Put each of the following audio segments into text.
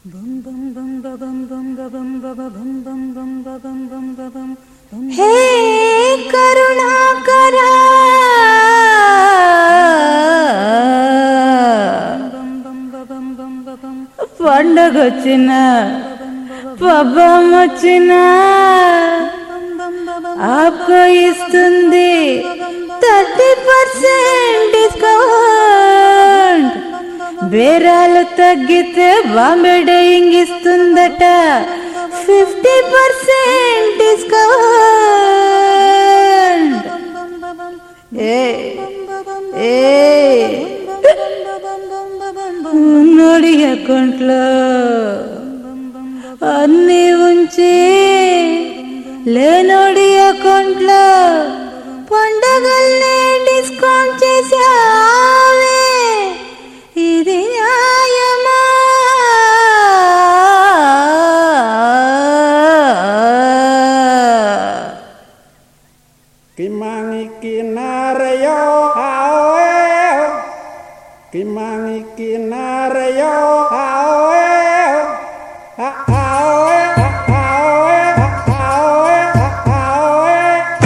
హే కరుణాకరా పండగొచ్చిన పబ్బం వచ్చిన ఆప్కో ఇస్తుంది థర్టీ పర్సెంట్ డిస్కౌంట్ బేరాలు తగ్గితే బాంబే డేయింగ్ ఇస్తుందట ఫిఫ్టీ పర్సెంట్ డిస్కౌంట్ ఏ ఏ ఉన్నోడి అకౌంట్లో అన్ని ఉంచి లేనోడి అకౌంట్లో పండగల్ని డిస్కౌంట్ చేసావే ఇది న్యాయమా Kimangi kinaryo hawe Kimangi kinaryo hawe Ha hawe ha hawe ha hawe ha hawe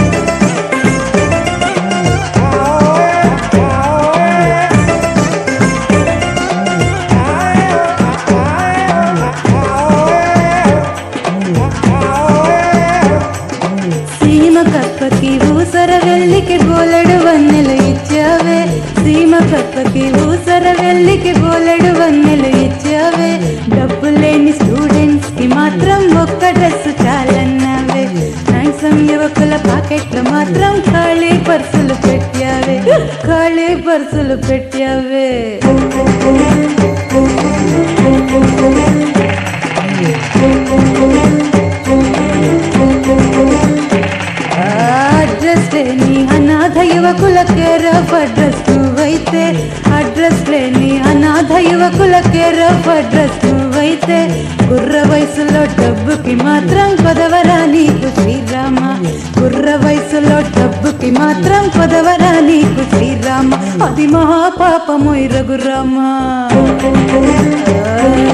సీమ కప్పకి ఊసర వెళ్ళికి బోలెడు వన్నెలు ఇచ్చావే సీమ కప్పకి ఊసర వెళ్ళికి బోలెడు వన్నెలు ఇచ్చావే డబ్బు లేని స్టూడెంట్స్ కి మాత్రం ఒక్క డ్రెస్ చాలన్నావే హ్యాండ్సమ్ యువకుల పాకెట్లు మాత్రం ఖాళీ పర్సులు పెట్టావే ఖాళీ పర్సులు పెట్టావే అడ్రస్ లేని అనాథ యువకుల కేర్ ఆఫ్ అడ్రస్ నువ్వైతే అడ్రస్ లేని అనాథ యువకుల కేర్ ఆఫ్ అడ్రస్ నువ్వైతే కుర్ర వయసులో డబ్బుకి మాత్రం కొదవరా నీకు శ్రీరామ కుర్ర వయసులో డబ్బుకి మాత్రం కొదవరా నీకు శ్రీరామ అది మహాపాపము రఘురామ